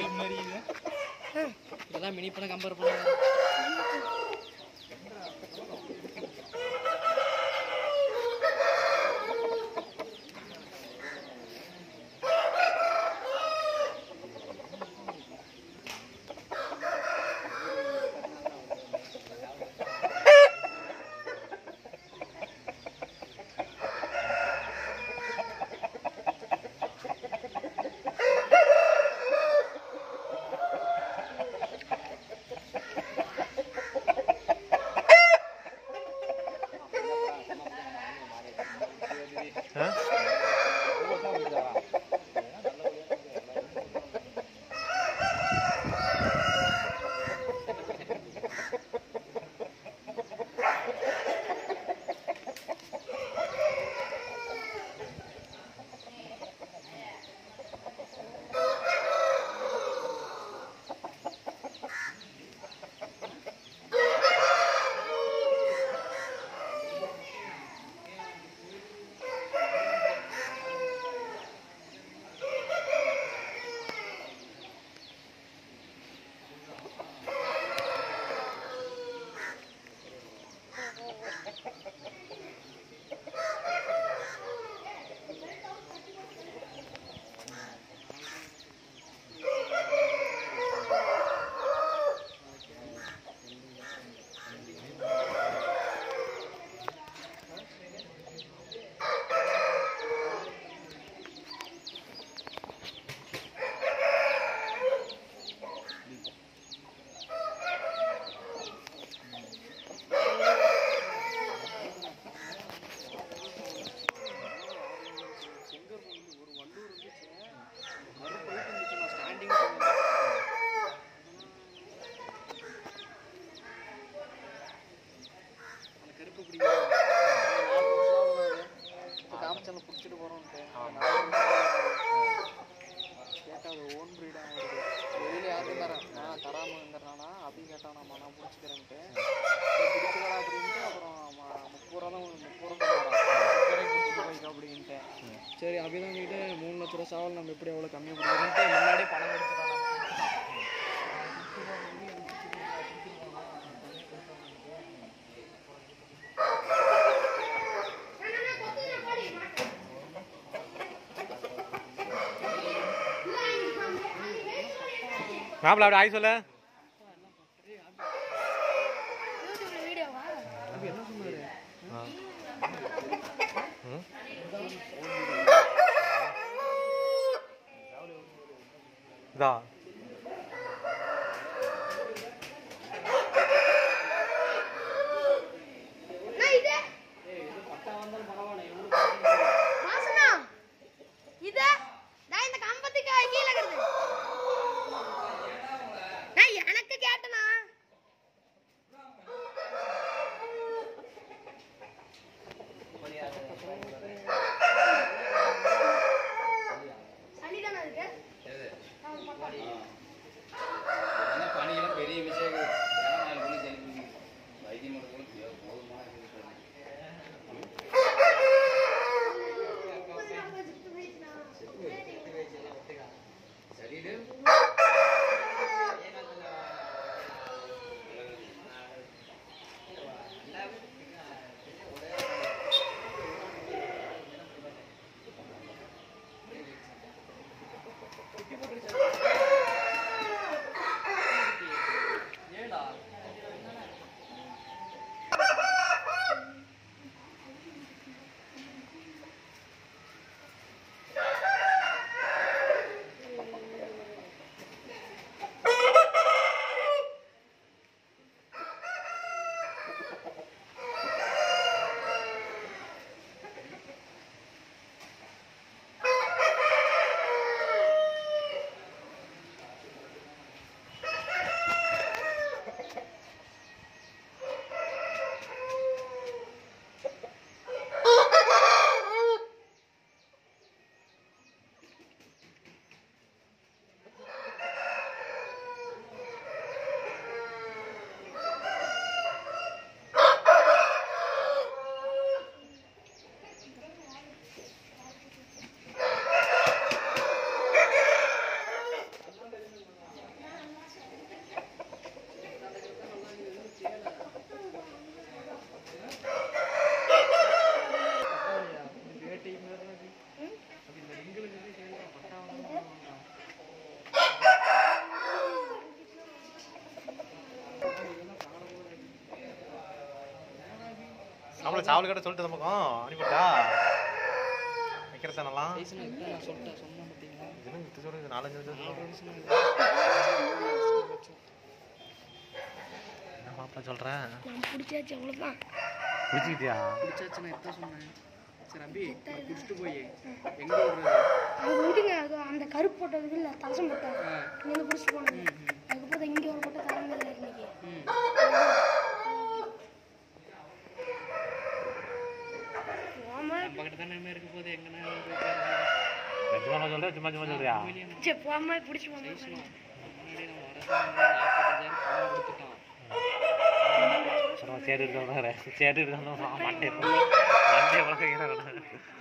இதெல்லாம் மினி படம் கம்பேர் பண்ணுவாங்க கருப்பு பிடிக்கும் காமிச்சாலும் பிடிச்சிட்டு போகிறோன்ட்டு கேட்டால் அது ஓன் ப்ரீடாக வருது வெளியில் யாரும் தரேன் நான் தராமல் இருந்துறானா அப்படி கேட்டானாம்மா நான் பிடிச்சிக்கிறேன்ட்டு பிடிச்சிக்கடா அப்படின்ட்டு அப்புறம் ம- முப்பது ரூபா தான் முப்பது ரூபா பிடிச்சிட்டு போய்க்க அப்படின்ட்டு சரி அப்படிதான் வந்துட்டு மூணு லட்ச ரூபா சாவல் நம்ம எப்படி எவ்வளோ கம்மியாக பிடிக்கிறோன்ட்டு முன்னாடியே பணம் கொடுத்துட்டான் மாப்பிள்ள அப்படி ஆய் சொல்ல யூடியூப்ல வீடியோவா அப்படி என்ன சொன்னாரு இதா நான் இது வாசனா இது நான் இந்த கம்பத்துக்கு கீழே கிடது நான் எனக்கு கேட்டனா சளிதானே இருக்கு அவன் பக்கம். பணியெல்லாம் பெரிய விஷயம் நாலு மணி செலுத்தி வைத்தியம் பண்ணுறதுக்கு போதுமான சரிடு பக்கம் சாவல் கிட்ட சொல்லிட்டு இந்த பக்கம் அனுப்பிவிட்டா வைக்கிற சேனல்லாம் சைஸ்னா இதுதான் நான் சொல்லிட்டேன் சொன்னேன் பார்த்தீங்களா இதுன்னு வித்து சொல்லுங்க நாலஞ்சு நிமிஷம் நாலு சொல்லுங்க. நிமிஷம் இது. என்ன மாப்பிள்ள சொல்கிறேன் நான் பிடிச்சாச்சு அவ்வளோதான் பிடிச்சிக்கிட்டியா பிடிச்சாச்சு நான் இதான் சொன்னேன் சரி அபி நான் குடிச்சிட்டு போய் எங்க விடுறது அங்கே விடுங்க அது அந்த கருப்பு போட்டது இல்லை தலசம் போட்டாங்க ஆ. இங்கே பிடிச்சிட்டு போனாங்க அதுக்கப்புறம் இங்கே ஒரு போட்ட தரம் இல்லை இன்னைக்கு ம் போமா நம்ம கிட்ட தானே இருக்க போது எங்கன்னா நிஜமா சொல்கிறேன் சும்மா சும்மா சொல்றியா சரி போமா பிடிச்சி போமா முன்னாடி நம்ம அரசாங்கம் நாற்பத்தஞ்சாயிரம் பணம் கொடுத்துட்டான் சேடு இருக்காங்க சேடு இருக்காங்க மண்டே மண்டே வளர்க்க